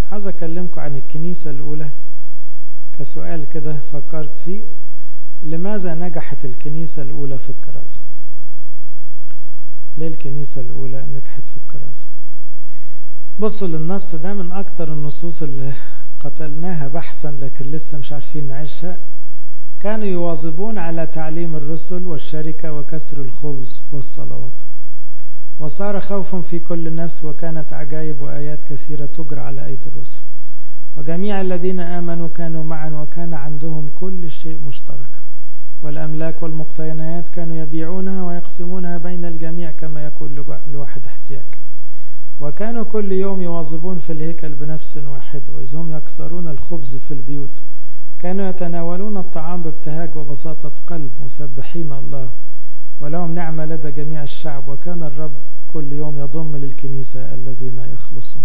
عاوز أكلمكم عن الكنيسة الأولى كسؤال كده فكرت فيه لماذا نجحت الكنيسة الأولى في الكرازة ليه الكنيسة الأولى نجحت في الكرازة بصوا للنص ده من أكتر النصوص اللي قتلناها بحثا لكن لسه مش عارفين نعيشها كانوا يواظبون على تعليم الرسل والشركة وكسر الخبز والصلوات وصار خوف في كل نفس وكانت عجائب وآيات كثيرة تجرى على أيدي الرسل وجميع الذين آمنوا كانوا معا وكان عندهم كل شيء مشترك والأملاك والمقتنيات كانوا يبيعونها ويقسمونها بين الجميع كما يكون لواحد احتياج وكانوا كل يوم يواظبون في الهيكل بنفس واحدة وإذ هم يكسرون الخبز في البيوت كانوا يتناولون الطعام بابتهاج وبساطة قلب مسبحين الله ولهم نعمة لدى جميع الشعب وكان الرب كل يوم يضم للكنيسة الذين يخلصون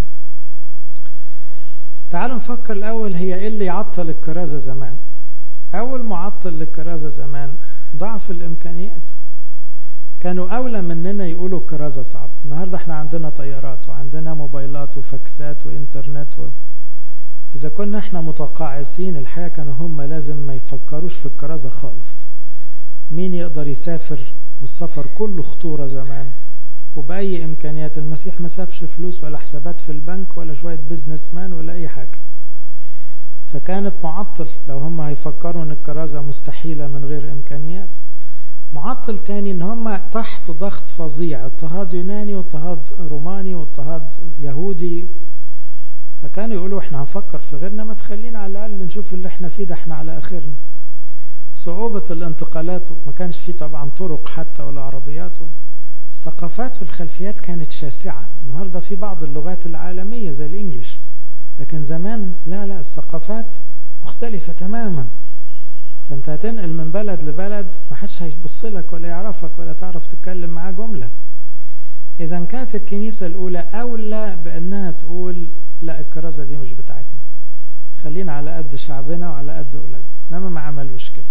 تعالوا نفكر الأول هي إيه اللي يعطل الكرازة زمان أول معطل للكرازة زمان ضعف الإمكانيات كانوا أولى مننا يقولوا الكرازة صعب النهاردة احنا عندنا طيارات وعندنا موبايلات وفاكسات وإنترنت و... إذا كنا احنا متقاعسين الحقيقة كانوا هم لازم ما يفكروش في الكرازة خالص مين يقدر يسافر والسفر كله خطورة زمان وبأي إمكانيات المسيح ما سابش فلوس ولا حسابات في البنك ولا شوية بيزنس مان ولا أي حاجة فكانت معطل لو هم هيفكروا ان الكرازة مستحيلة من غير إمكانيات معطل تاني ان هم تحت ضغط فظيع اضطهاد يوناني واضطهاد روماني واضطهاد يهودي فكانوا يقولوا احنا هنفكر في غيرنا ما تخلينا على الأقل نشوف اللي احنا فيه ده احنا على آخرنا صعوبة الانتقالات ما كانش فيه طبعا طرق حتى ولا عربيات الثقافات والخلفيات كانت شاسعة النهاردة في بعض اللغات العالمية زي الإنجليش لكن زمان لا لا الثقافات مختلفة تماما فانت هتنقل من بلد لبلد ما حدش هيبص لك ولا يعرفك ولا تعرف تتكلم معاه جملة إذا كانت الكنيسة الأولى أولى بأنها تقول لا الكرازة دي مش بتاعتنا خلينا على قد شعبنا وعلى قد أولادنا إنما ما عملوش كده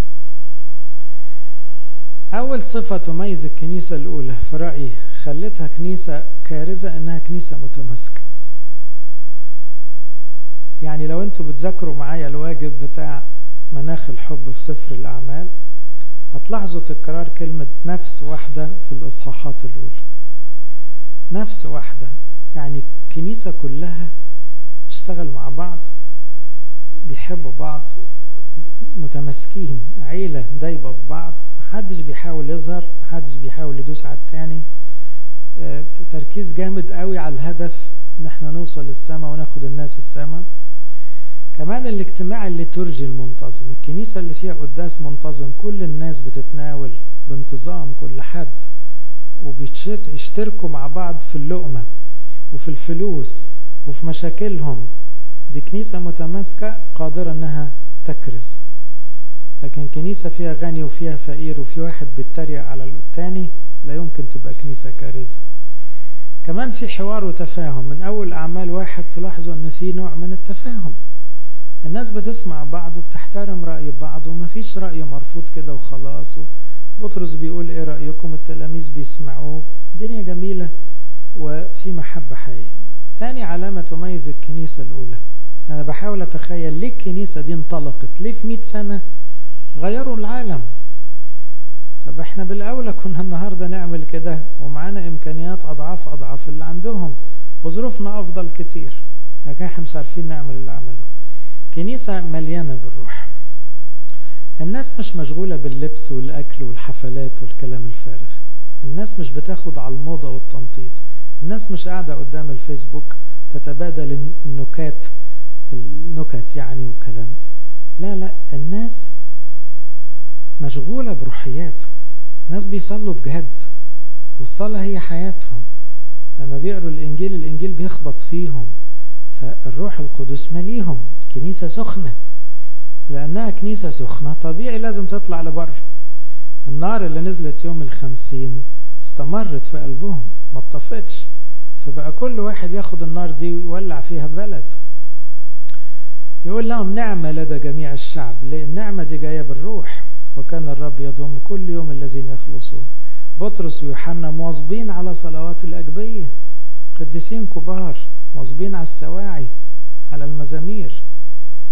أول صفة تميز الكنيسة الأولى في رأيي خلتها كنيسة كارثة إنها كنيسة متماسكة يعني لو أنتوا بتذاكروا معايا الواجب بتاع مناخ الحب في سفر الأعمال هتلاحظوا تكرار كلمة نفس واحدة في الإصحاحات الأولى نفس واحدة يعني الكنيسة كلها اشتغل مع بعض بيحبوا بعض متماسكين عيلة دايبة في بعض محدش بيحاول يظهر محدش بيحاول يدوس على التاني اه تركيز جامد قوي على الهدف ان احنا نوصل للسماء وناخد الناس السماء كمان الاجتماع الليتورجي المنتظم الكنيسة اللي فيها قداس منتظم كل الناس بتتناول بانتظام كل حد وبيشتركوا مع بعض في اللقمة وفي الفلوس وفي مشاكلهم دي كنيسة متماسكة قادرة انها تكرز لكن كنيسة فيها غني وفيها فقير وفي واحد بيتريق على التاني لا يمكن تبقى كنيسة كارثة كمان في حوار وتفاهم من أول أعمال واحد تلاحظوا أن في نوع من التفاهم الناس بتسمع بعض وبتحترم رأي بعض ومفيش رأي مرفوض كده وخلاص بطرس بيقول ايه رأيكم التلاميذ بيسمعوه الدنيا جميلة وفي محبة حقيقية تاني علامة تميز الكنيسة الأولى أنا بحاول أتخيل ليه الكنيسة دي انطلقت ليه في مئة سنة غيروا العالم طب احنا بالأولى كنا النهاردة نعمل كده ومعانا إمكانيات أضعاف أضعاف اللي عندهم وظروفنا أفضل كتير لكن احنا مش عارفين نعمل اللي عملوه كنيسة مليانة بالروح الناس مش مشغولة باللبس والأكل والحفلات والكلام الفارغ الناس مش بتاخد على الموضة والتنطيط الناس مش قاعدة قدام الفيسبوك تتبادل النكات النكت يعني وكلام لا لا الناس مشغولة بروحيات ناس بيصلوا بجد والصلاة هي حياتهم لما بيقروا الإنجيل الإنجيل بيخبط فيهم فالروح القدس مليهم كنيسة سخنة لأنها كنيسة سخنة طبيعي لازم تطلع لبره النار اللي نزلت يوم الخمسين استمرت في قلبهم ما اتطفتش فبقى كل واحد ياخد النار دي ويولع فيها بلد يقول لهم نعمة لدى جميع الشعب ليه النعمة دي جاية بالروح وكان الرب يضم كل يوم الذين يخلصون بطرس ويوحنا مواظبين على صلوات الأجبية قديسين كبار مواظبين على السواعي على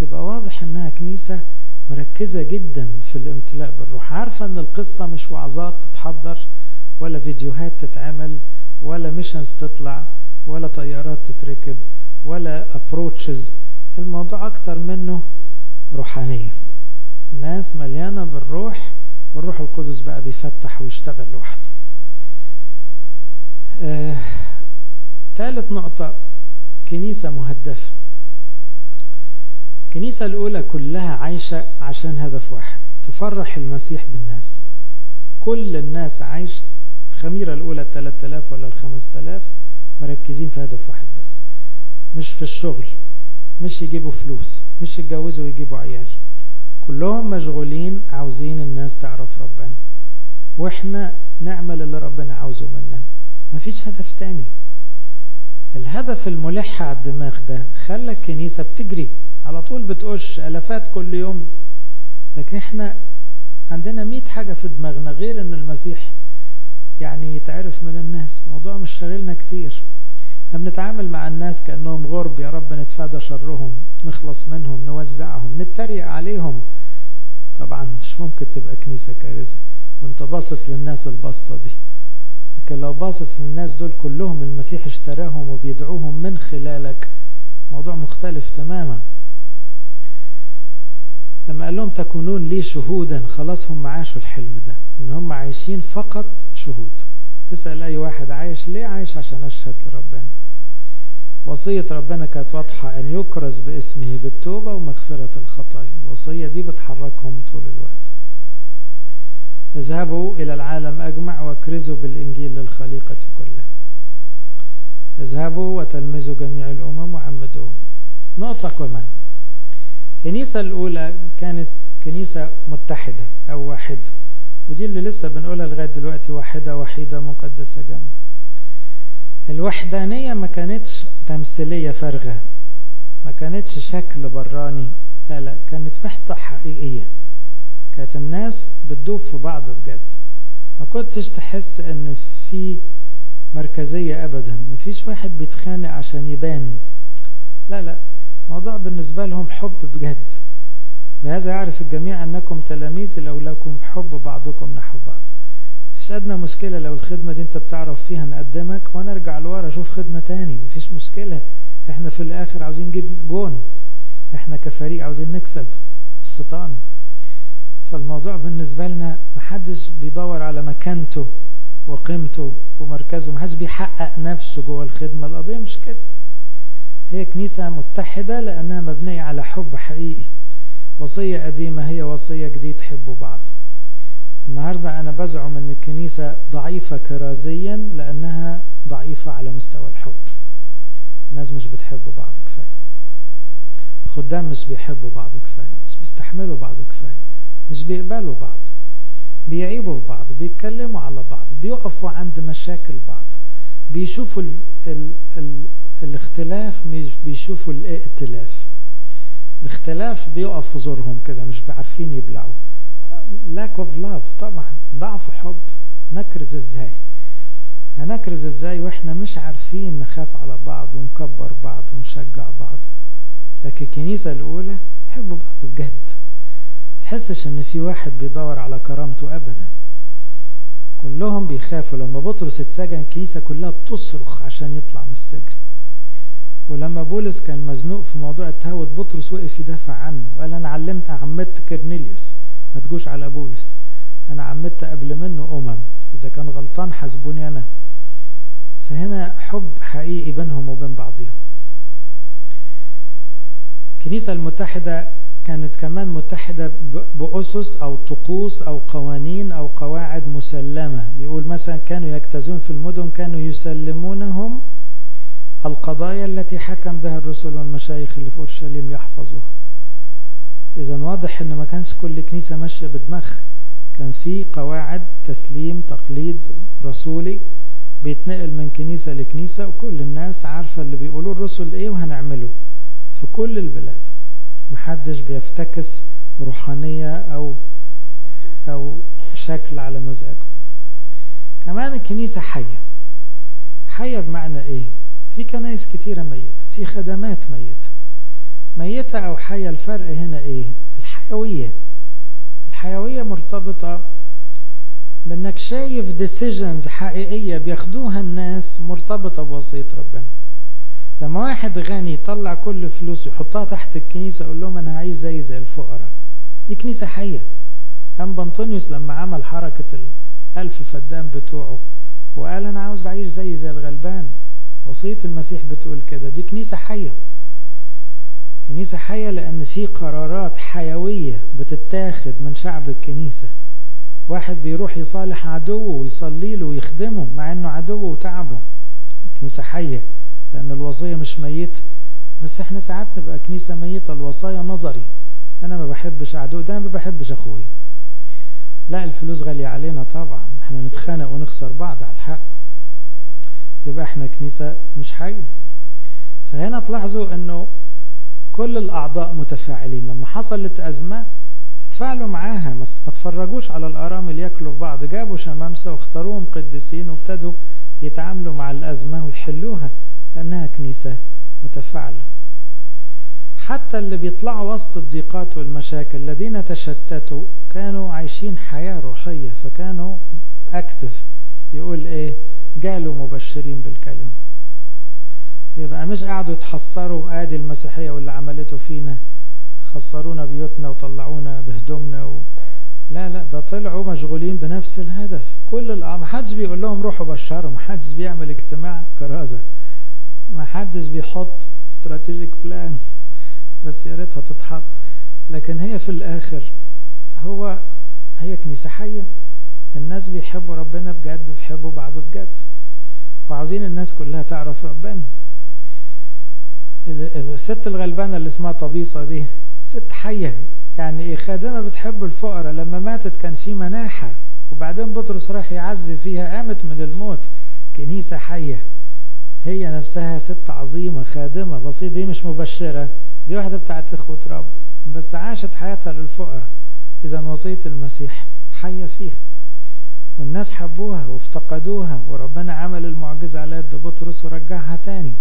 يبقى واضح انها كنيسة مركزة جدا في الامتلاء بالروح عارفة ان القصة مش وعظات تتحضر ولا فيديوهات تتعمل ولا ميشنز تطلع ولا طيارات تتركب ولا ابروتشز الموضوع اكتر منه روحانية ناس مليانة بالروح والروح القدس بقى بيفتح ويشتغل لوحده آه، ثالث نقطة كنيسة مهدفة الكنيسة الأولى كلها عايشة عشان هدف واحد تفرح المسيح بالناس كل الناس عايش الخميرة الأولى الثلاث آلاف ولا الخمس آلاف مركزين في هدف واحد بس مش في الشغل مش يجيبوا فلوس مش يتجوزوا ويجيبوا عيال كلهم مشغولين عاوزين الناس تعرف ربنا واحنا نعمل اللي ربنا عاوزه مننا مفيش هدف تاني الهدف الملح على الدماغ ده خلى الكنيسة بتجري على طول بتقش ألفات كل يوم لكن احنا عندنا مئة حاجة في دماغنا غير ان المسيح يعني يتعرف من الناس موضوع مش شاغلنا كتير احنا بنتعامل مع الناس كأنهم غرب يا رب نتفادى شرهم نخلص منهم نوزعهم نتريق عليهم طبعا مش ممكن تبقى كنيسة كارثة وانت باصص للناس البصة دي لكن لو باصص للناس دول كلهم المسيح اشتراهم وبيدعوهم من خلالك موضوع مختلف تماما لما قال لهم تكونون لي شهودا خلاص هم عاشوا الحلم ده ان هم عايشين فقط شهود تسأل اي واحد عايش ليه عايش عشان اشهد لربنا وصية ربنا كانت واضحة ان يكرز باسمه بالتوبة ومغفرة الخطايا الوصية دي بتحركهم طول الوقت اذهبوا الى العالم اجمع واكرزوا بالانجيل للخليقة كلها اذهبوا وتلمذوا جميع الامم وعمدوهم نقطة كمان الكنيسة الأولى كانت كنيسة متحدة أو واحدة ودي اللي لسه بنقولها لغاية دلوقتي واحدة وحيدة مقدسة جمع الوحدانية ما كانتش تمثيلية فارغة ما كانتش شكل براني لا لا كانت وحدة حقيقية كانت الناس بتدوب في بعض بجد ما كنتش تحس ان في مركزية ابدا ما فيش واحد بيتخانق عشان يبان لا لا موضوع بالنسبة لهم حب بجد بهذا يعرف الجميع أنكم تلاميذ لو لكم حب بعضكم نحو بعض مفيش أدنى مشكلة لو الخدمة دي أنت بتعرف فيها نقدمك وأنا أرجع لورا أشوف خدمة تاني مفيش مشكلة إحنا في الآخر عاوزين نجيب جون إحنا كفريق عاوزين نكسب الشيطان فالموضوع بالنسبة لنا محدش بيدور على مكانته وقيمته ومركزه محدش بيحقق نفسه جوه الخدمة القضية مش كده هي كنيسة متحدة لأنها مبنية على حب حقيقي وصية قديمة هي وصية جديد حبوا بعض النهاردة أنا بزعم أن الكنيسة ضعيفة كرازيا لأنها ضعيفة على مستوى الحب الناس مش بتحب بعض كفاية الخدام مش بيحبوا بعض كفاية مش بيستحملوا بعض كفاية مش بيقبلوا بعض بيعيبوا في بعض بيتكلموا على بعض بيقفوا عند مشاكل بعض بيشوفوا ال ال ال الاختلاف مش بيشوفوا الائتلاف الاختلاف بيقف في زورهم كده مش عارفين يبلعوا lack of love طبعا ضعف حب نكرز ازاي هنكرز ازاي واحنا مش عارفين نخاف على بعض ونكبر بعض ونشجع بعض لكن الكنيسة الاولى حبوا بعض بجد تحسش ان في واحد بيدور على كرامته ابدا كلهم بيخافوا لما بطرس اتسجن الكنيسة كلها بتصرخ عشان يطلع من السجن ولما بولس كان مزنوق في موضوع التهود بطرس وقف يدافع عنه وقال انا علمت عمدت كرنيليوس ما تجوش على بولس انا عمدت قبل منه امم اذا كان غلطان حاسبوني انا فهنا حب حقيقي بينهم وبين بعضهم الكنيسة المتحدة كانت كمان متحدة بأسس أو طقوس أو قوانين أو قواعد مسلمة يقول مثلا كانوا يجتازون في المدن كانوا يسلمونهم القضايا التي حكم بها الرسل والمشايخ اللي في أورشليم يحفظوها إذا واضح إن ما كانش كل كنيسة ماشية بدماغ كان في قواعد تسليم تقليد رسولي بيتنقل من كنيسة لكنيسة وكل الناس عارفة اللي بيقولوه الرسل إيه وهنعمله في كل البلاد محدش بيفتكس روحانية أو أو شكل على مزاجه كمان الكنيسة حية حية بمعنى إيه في كنايس كتيرة ميتة في خدمات ميتة ميتة أو حية الفرق هنا إيه الحيوية الحيوية مرتبطة بأنك شايف decisions حقيقية بياخدوها الناس مرتبطة بوصية ربنا لما واحد غني يطلع كل فلوسه يحطها تحت الكنيسة يقول لهم أنا هعيش زي زي الفقراء دي كنيسة حية أم بنطونيوس لما عمل حركة الألف فدان بتوعه وقال أنا عاوز أعيش زي زي الغلبان وصية المسيح بتقول كده دي كنيسة حية كنيسة حية لأن في قرارات حيوية بتتاخد من شعب الكنيسة واحد بيروح يصالح عدوه ويصلي له ويخدمه مع انه عدوه وتعبه كنيسة حية لأن الوصية مش ميتة بس احنا ساعات نبقى كنيسة ميتة الوصايا نظري أنا ما بحبش عدو ده أنا ما بحبش أخوي لا الفلوس غالية علينا طبعا احنا نتخانق ونخسر بعض على الحق يبقى احنا كنيسة مش حية فهنا تلاحظوا انه كل الأعضاء متفاعلين لما حصلت أزمة اتفاعلوا معاها ما تفرجوش على الأرامل ياكلوا في بعض جابوا شمامسة واختاروهم قديسين وابتدوا يتعاملوا مع الأزمة ويحلوها لأنها كنيسة متفاعلة حتى اللي بيطلعوا وسط الضيقات والمشاكل الذين تشتتوا كانوا عايشين حياة روحية فكانوا أكتف يقول إيه جالوا مبشرين بالكلمة يبقى مش قاعدوا يتحسروا ادي المسيحية واللي عملته فينا خسرونا بيوتنا وطلعونا بهدومنا و... لا لا ده طلعوا مشغولين بنفس الهدف كل الأ... ما حدش بيقول لهم روحوا بشروا ما حدش بيعمل اجتماع كرازة ما حدش بيحط استراتيجيك بلان بس يا ريتها تتحط لكن هي في الاخر هو هي كنيسة حية الناس بيحبوا ربنا بجد وبيحبوا بعض بجد وعاوزين الناس كلها تعرف ربنا الست الغلبانة اللي اسمها طبيصة دي ست حية يعني ايه خادمة بتحب الفقراء لما ماتت كان في مناحة وبعدين بطرس راح يعزي فيها قامت من الموت كنيسة حية هي نفسها ست عظيمة خادمة بسيطة دي مش مبشرة دي واحدة بتاعت إخوة رب بس عاشت حياتها للفقراء إذا وصية المسيح حية فيها والناس حبوها وافتقدوها وربنا عمل المعجزة على يد بطرس ورجعها تاني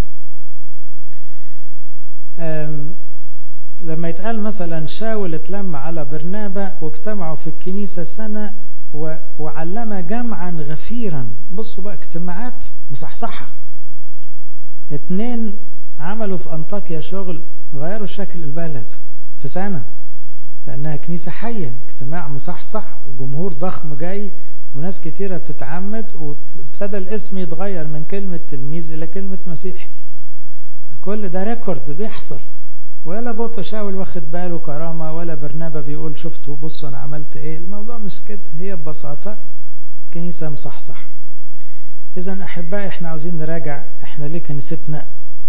لما يتقال مثلا شاول اتلم على برنابة واجتمعوا في الكنيسة سنة وعلم جمعا غفيرا بصوا بقى اجتماعات مصحصحة اتنين عملوا في أنطاكيا شغل غيروا شكل البلد في سنة لأنها كنيسة حية اجتماع مصحصح وجمهور ضخم جاي وناس كتيرة بتتعمد وابتدى الاسم يتغير من كلمة تلميذ إلى كلمة مسيح كل ده ريكورد بيحصل ولا بوط شاول واخد باله كرامة ولا برنابا بيقول شفتوا بصوا أنا عملت إيه الموضوع مش كده هي ببساطة كنيسة مصحصح إذا أحبائي إحنا عاوزين نراجع إحنا ليه كنيستنا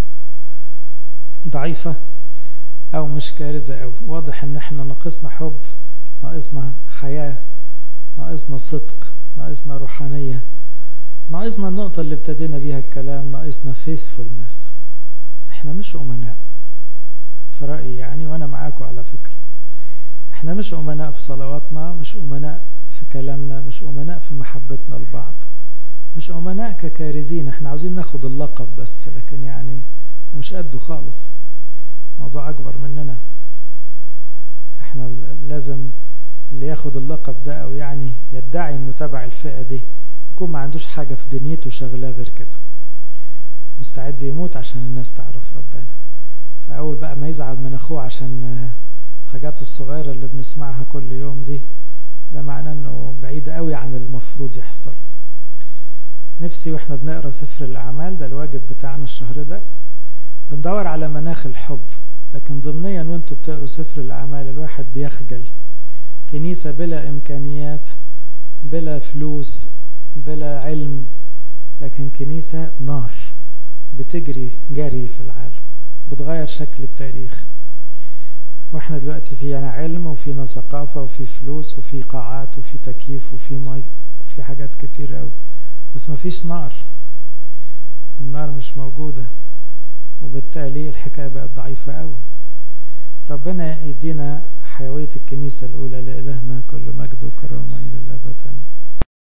ضعيفة أو مش كارثة أو واضح إن إحنا ناقصنا حب ناقصنا حياة ناقصنا صدق ناقصنا روحانية ناقصنا النقطة اللي ابتدينا بيها الكلام ناقصنا faithfulness احنا مش أمناء في رأيي يعني وأنا معاكم على فكرة احنا مش أمناء في صلواتنا مش أمناء في كلامنا مش أمناء في محبتنا لبعض مش أمناء ككارزين احنا عاوزين ناخد اللقب بس لكن يعني مش قده خالص موضوع أكبر مننا احنا لازم اللي ياخد اللقب ده او يعني يدعي انه تبع الفئة دي يكون ما عندوش حاجة في دنيته شغلاه غير كده مستعد يموت عشان الناس تعرف ربنا فاول بقى ما يزعل من اخوه عشان حاجات الصغيرة اللي بنسمعها كل يوم دي ده معناه انه بعيد قوي عن المفروض يحصل نفسي واحنا بنقرا سفر الاعمال ده الواجب بتاعنا الشهر ده بندور على مناخ الحب لكن ضمنيا وانتوا بتقروا سفر الاعمال الواحد بيخجل كنيسة بلا إمكانيات بلا فلوس بلا علم لكن كنيسة نار بتجري جري في العالم بتغير شكل التاريخ واحنا دلوقتي فينا علم وفينا ثقافة وفي فلوس وفي قاعات وفي تكييف وفي مي وفي حاجات كتير قوي بس مفيش نار النار مش موجودة وبالتالي الحكاية بقت ضعيفة قوي ربنا يدينا حيوية الكنيسة الأولى لإلهنا كل مجد وكرامة إلى الأبد آمين